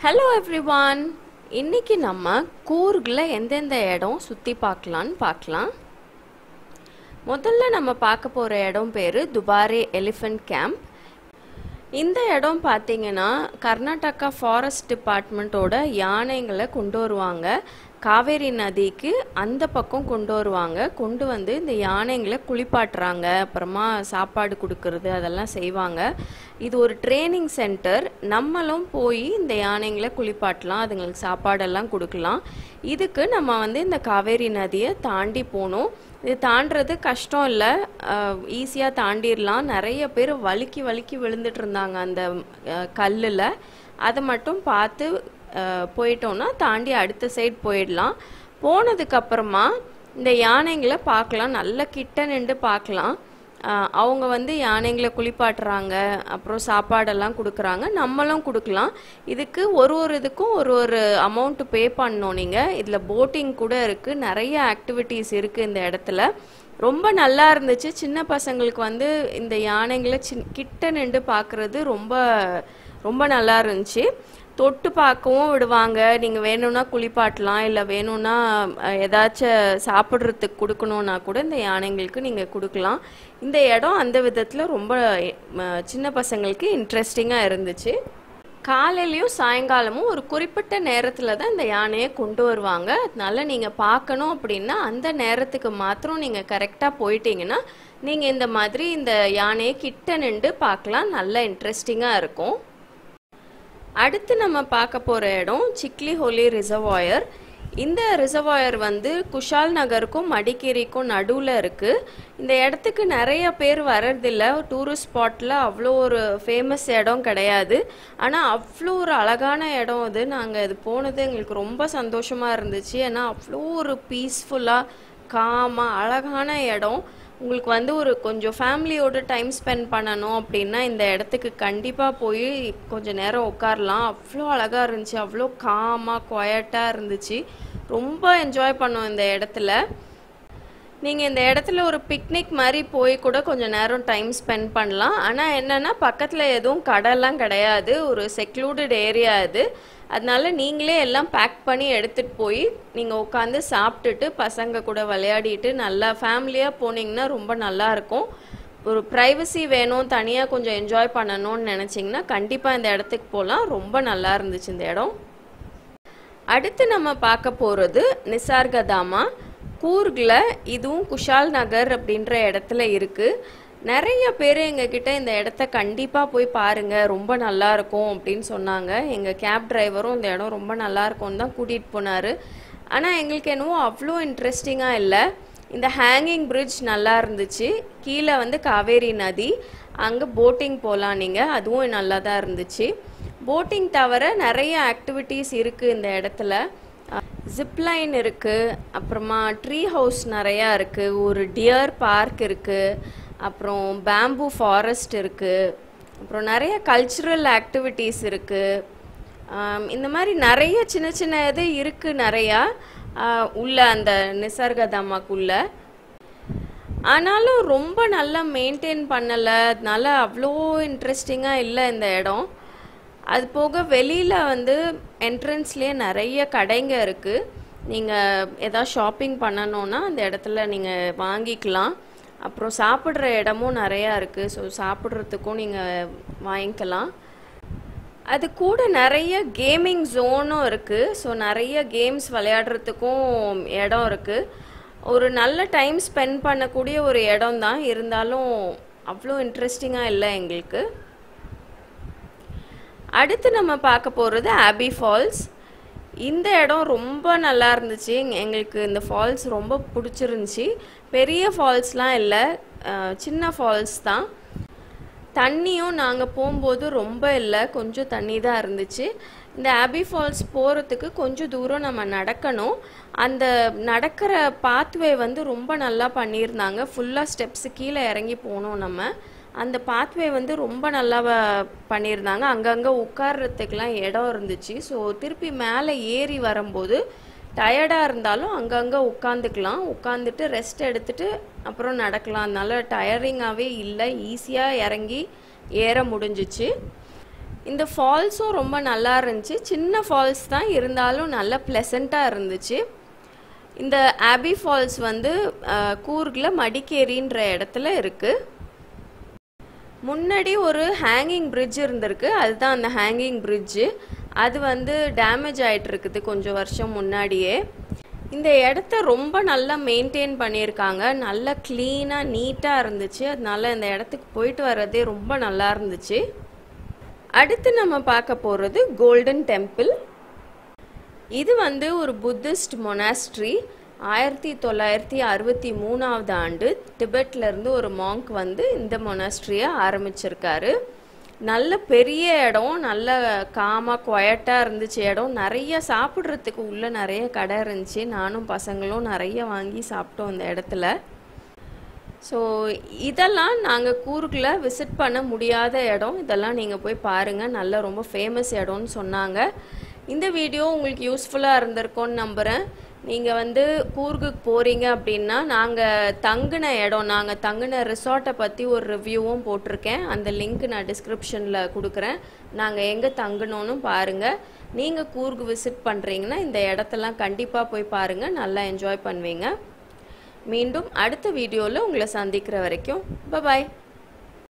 hello everyone இன்னைக்கு நம்ம கூர்கில் எந்தெந்த இடம் சுற்றி பார்க்கலான்னு பார்க்கலாம் முதல்ல நம்ம பார்க்க போகிற இடம் பேர் துபாரே எலிஃபண்ட் கேம்ப் இந்த இடம் பார்த்தீங்கன்னா கர்நாடகா ஃபாரஸ்ட் டிபார்ட்மெண்ட்டோட யானைங்களை கொண்டு வருவாங்க காவேரி நதிக்கு அந்த பக்கம் கொண்டு வருவாங்க கொண்டு வந்து இந்த யானைங்களை குளிப்பாட்டுறாங்க அப்புறமா சாப்பாடு கொடுக்கறது அதெல்லாம் செய்வாங்க இது ஒரு ட்ரைனிங் சென்டர் நம்மளும் போய் இந்த யானைங்களை குளிப்பாட்டலாம் அதுங்களுக்கு சாப்பாடெல்லாம் கொடுக்கலாம் இதுக்கு நம்ம வந்து இந்த காவேரி நதியை தாண்டி போகணும் இது தாண்டுறது கஷ்டம் இல்லை ஈஸியாக தாண்டிடலாம் நிறைய பேர் வழுக்கி வழுக்கி விழுந்துட்டு இருந்தாங்க அந்த கல்லில் அதை மட்டும் பார்த்து அஹ், போயிட்டோம்னா தாண்டி அடுத்த சைடு போயிடலாம் போனதுக்கப்புறமா இந்த யானைங்களை பார்க்கலாம் நல்ல கிட்ட நின்று பார்க்கலாம் அஹ், அவங்க வந்து யானைங்களை குளிப்பாட்டுறாங்க அப்புறம் சாப்பாடெல்லாம் கொடுக்குறாங்க நம்மளும் கொடுக்கலாம் இதுக்கு ஒரு ஒரு இதுக்கும் ஒரு ஒரு அமௌண்ட்டு பே பண்ணணும் நீங்கள் இதில் போட்டிங் கூட இருக்குது நிறைய ஆக்டிவிட்டீஸ் இருக்குது இந்த இடத்துல ரொம்ப நல்லா இருந்துச்சு சின்ன பசங்களுக்கு வந்து இந்த யானைங்களை சின் கிட்ட நின்று பார்க்குறது ரொம்ப ரொம்ப நல்லா இருந்துச்சு தொட்டு பார்க்கவும் விடுவாங்க நீங்கள் வேணும்னா குளிப்பாட்டலாம் இல்லை வேணும்னா அஹ், ஏதாச்சும் சாப்பிட்றதுக்கு கொடுக்கணுன்னா கூட இந்த யானைங்களுக்கு நீங்கள் கொடுக்கலாம் இந்த இடம் அந்த விதத்தில் ரொம்ப அஹ், சின்ன பசங்களுக்கு இன்ட்ரெஸ்டிங்காக இருந்துச்சு காலையிலயும் சாயங்காலமும் ஒரு குறிப்பிட்ட நேரத்தில் தான் இந்த யானையை கொண்டு வருவாங்க அதனால நீங்கள் பார்க்கணும் அப்படின்னா அந்த நேரத்துக்கு மாத்திரம் நீங்கள் கரெக்டாக போயிட்டீங்கன்னா நீங்கள் இந்த மாதிரி இந்த யானையை கிட்ட நின்று பார்க்கலாம் நல்ல இன்ட்ரெஸ்டிங்காக இருக்கும் அடுத்து நம்ம பார்க்க போகிற இடம் சிக்லி ஹோலி ரிசர்வாயர் இந்த ரிசர்வாயர் வந்து குஷால் நகருக்கும் மடிக்கேரிக்கும் நடுவில் இருக்குது இந்த இடத்துக்கு நிறைய பேர் வர்றதில்ல டூரிஸ்ட் ஸ்பாட்டில் அவ்வளோ ஒரு ஃபேமஸ் இடம் கிடையாது ஆனால் அவ்வளோ ஒரு அழகான இடம் அது நாங்கள் இது போனது எங்களுக்கு ரொம்ப சந்தோஷமாக இருந்துச்சு ஏன்னா அவ்வளோ ஒரு பீஸ்ஃபுல்லாக காமாக அழகான இடம் உங்களுக்கு வந்து ஒரு கொஞ்சம் ஃபேமிலியோட டைம் ஸ்பெண்ட் பண்ணணும் அப்படின்னா இந்த இடத்துக்கு கண்டிப்பாக போய் கொஞ்சம் நேரம் உட்காரலாம் அவ்வளோ அழகாக இருந்துச்சு அவ்வளோ காமாக குவாய்ட்டாக இருந்துச்சு ரொம்ப என்ஜாய் பண்ணோம் இந்த இடத்துல நீங்கள் இந்த இடத்துல ஒரு பிக்னிக் மாதிரி போய் கூட கொஞ்சம் நேரம் டைம் ஸ்பெண்ட் பண்ணலாம் ஆனால் என்னென்னா பக்கத்தில் எதுவும் கடைலாம் கிடையாது ஒரு செக்லூடட் ஏரியா இது அதனால நீங்களே எல்லாம் பேக் பண்ணி எடுத்துகிட்டு போய் நீங்கள் உட்காந்து சாப்பிட்டுட்டு பசங்க கூட விளையாடிட்டு நல்லா ஃபேமிலியாக போனீங்கன்னா ரொம்ப நல்லா இருக்கும் ஒரு ப்ரைவசி வேணும் தனியாக கொஞ்சம் என்ஜாய் பண்ணணும்னு நினச்சிங்கன்னா கண்டிப்பாக இந்த இடத்துக்கு போகலாம் ரொம்ப நல்லா இருந்துச்சு இந்த இடம் அடுத்து நம்ம பார்க்க போகிறது நிசார்கதாமா கூர்கில் இதுவும் குஷால் நகர் அப்படின்ற இடத்துல இருக்குது நிறைய பேர் எங்ககிட்ட இந்த இடத்த கண்டிப்பாக போய் பாருங்கள் ரொம்ப நல்லா இருக்கும் அப்படின்னு சொன்னாங்க எங்கள் கேப் டிரைவரும் இந்த இடம் ரொம்ப நல்லா இருக்கும்னு தான் கூட்டிகிட்டு போனார் ஆனால் எங்களுக்கு என்னவோ அவ்வளோ இன்ட்ரெஸ்டிங்காக இல்லை இந்த ஹேங்கிங் பிரிட்ஜ் நல்லா இருந்துச்சு கீழே வந்து காவேரி நதி அங்கே போட்டிங் போகலாம் நீங்கள் அதுவும் நல்லா தான் இருந்துச்சு போட்டிங் தவிர நிறைய ஆக்டிவிட்டீஸ் இருக்குது இந்த இடத்துல ஜிப்லைன் இருக்குது அப்புறமா ட்ரீ ஹவுஸ் நிறையா இருக்குது ஒரு டியர் பார்க் இருக்குது அப்புறம் பேம்பு ஃபாரஸ்ட் இருக்குது அப்புறம் நிறைய கல்ச்சுரல் ஆக்டிவிட்டீஸ் இருக்குது இந்த மாதிரி நிறைய சின்ன சின்ன இது இருக்குது நிறையா ஆஹ் உள்ள அந்த நிசர்கதாமாக்குள்ள ஆனாலும் ரொம்ப நல்லா மெயின்டைன் பண்ணலை அதனால அவ்வளோ இன்ட்ரெஸ்டிங்காக இல்லை இந்த இடம் அது போக வெளியில் வந்து என்ட்ரன்ஸ்லேயே நிறைய கடைங்க இருக்குது நீங்கள் எதாவது ஷாப்பிங் பண்ணணுன்னா அந்த இடத்துல நீங்கள் வாங்கிக்கலாம் அப்புறம் சாப்பிட்ற இடமும் நிறையா இருக்குது ஸோ சாப்பிட்றதுக்கும் நீங்கள் வாங்கிக்கலாம் அது கூட நிறைய கேமிங் ஜோனும் இருக்குது ஸோ நிறைய கேம்ஸ் விளையாடுறதுக்கும் இடம் இருக்குது ஒரு நல்ல டைம் ஸ்பெண்ட் பண்ணக்கூடிய ஒரு இடம் தான் இருந்தாலும் அவ்வளோ இன்ட்ரெஸ்டிங்காக இல்லை எங்களுக்கு அடுத்து நம்ம பார்க்க போகிறது ஆபி ஃபால்ஸ் இந்த இடம் ரொம்ப நல்லா இருந்துச்சு எங்க- எங்களுக்கு இந்த ஃபால்ஸ் ரொம்ப பிடிச்சிருந்துச்சி பெரிய ஃபால்ஸ்லாம் இல்லை அஹ், சின்ன ஃபால்ஸ் தான் தண்ணியும் நாங்கள் போகும்போது ரொம்ப இல்லை கொஞ்சம் தண்ணி தான் இருந்துச்சு இந்த ஆபி ஃபால்ஸ் போகிறதுக்கு கொஞ்சம் தூரம் நம்ம நடக்கணும் அந்த நடக்கிற பாத்வே வந்து ரொம்ப நல்லா பண்ணியிருந்தாங்க ஃபுல்லாக ஸ்டெப்ஸு கீழே இறங்கி போகணும் நம்ம அந்த பாத்வே வந்து ரொம்ப நல்லா வ- பண்ணியிருந்தாங்க அங்கங்கே உட்கார்றதுக்கெலாம் இடம் இருந்துச்சு ஸோ திருப்பி மேலே ஏறி வரும்போது டயர்டாக இருந்தாலும் அங்கங்கே உட்காந்துக்கலாம் உட்காந்துட்டு ரெஸ்ட் எடுத்துட்டு அப்புறம் நடக்கலாம் அதனால டயரிங்காகவே இல்லை ஈஸியாக இறங்கி ஏற முடிஞ்சிச்சு இந்த ஃபால்ஸும் ரொம்ப நல்லா இருந்துச்சு சின்ன ஃபால்ஸ் தான் இருந்தாலும் நல்ல ப்ளசண்ட்டாக இருந்துச்சு இந்த ஆபி ஃபால்ஸ் வந்து கூர்கில் மடிக்கேரின்ற இடத்துல இருக்குது முன்னாடி ஒரு ஹேங்கிங் பிரிட்ஜ் இருந்திருக்கு அதுதான் அந்த ஹேங்கிங் பிரிட்ஜு அது வந்து டேமேஜ் ஆகிட்டு இருக்குது கொஞ்சம் வருஷம் முன்னாடியே இந்த இடத்த ரொம்ப நல்லா மெயின்டைன் பண்ணியிருக்காங்க நல்லா க்ளீனாக நீட்டாக இருந்துச்சு அதனால இந்த இடத்துக்கு போயிட்டு வர்றதே ரொம்ப நல்லா இருந்துச்சு அடுத்து நம்ம பார்க்க போகிறது கோல்டன் டெம்பிள் இது வந்து ஒரு புத்திஸ்ட் மொனாஸ்ட்ரி ஆயிரத்தி தொள்ளாயிரத்தி அறுபத்தி மூணாவது ஆண்டு திபெட்லேருந்து ஒரு மாங்க் வந்து இந்த மொனாஸ்ட்ரியை ஆரம்பிச்சிருக்காரு நல்ல பெரிய இடம் நல்ல காமாக குவயட்டாக இருந்துச்சு இடம் நிறைய சாப்பிட்றதுக்கு உள்ளே நிறைய கடை இருந்துச்சு நானும் பசங்களும் நிறைய வாங்கி சாப்பிட்டோம் இந்த இடத்துல ஸோ இதெல்லாம் நாங்கள் கூர்கில் விசிட் பண்ண முடியாத இடம் இதெல்லாம் நீங்கள் போய் பாருங்கள் நல்ல ரொம்ப ஃபேமஸ் இடம்னு சொன்னாங்க இந்த வீடியோ உங்களுக்கு யூஸ்ஃபுல்லாக இருந்திருக்கோன்னு நம்புகிறேன் நீங்கள் வந்து கூர்குக்கு போகிறீங்க அப்படின்னா நாங்கள் தங்கின இடம் நாங்கள் தங்கின ரிசார்ட்டை பற்றி ஒரு ரிவ்யூவும் போட்டிருக்கேன் அந்த லிங்க் நான் டிஸ்கிரிப்ஷனில் கொடுக்குறேன் நாங்கள் எங்கே தங்கினோன்னு பாருங்கள் நீங்கள் கூர்கு விசிட் பண்ணுறீங்கன்னா இந்த இடத்தெல்லாம் கண்டிப்பாக போய் பாருங்கள் நல்லா என்ஜாய் பண்ணுவீங்க மீண்டும் அடுத்த வீடியோவில் உங்களை சந்திக்கிற வரைக்கும் பபாய்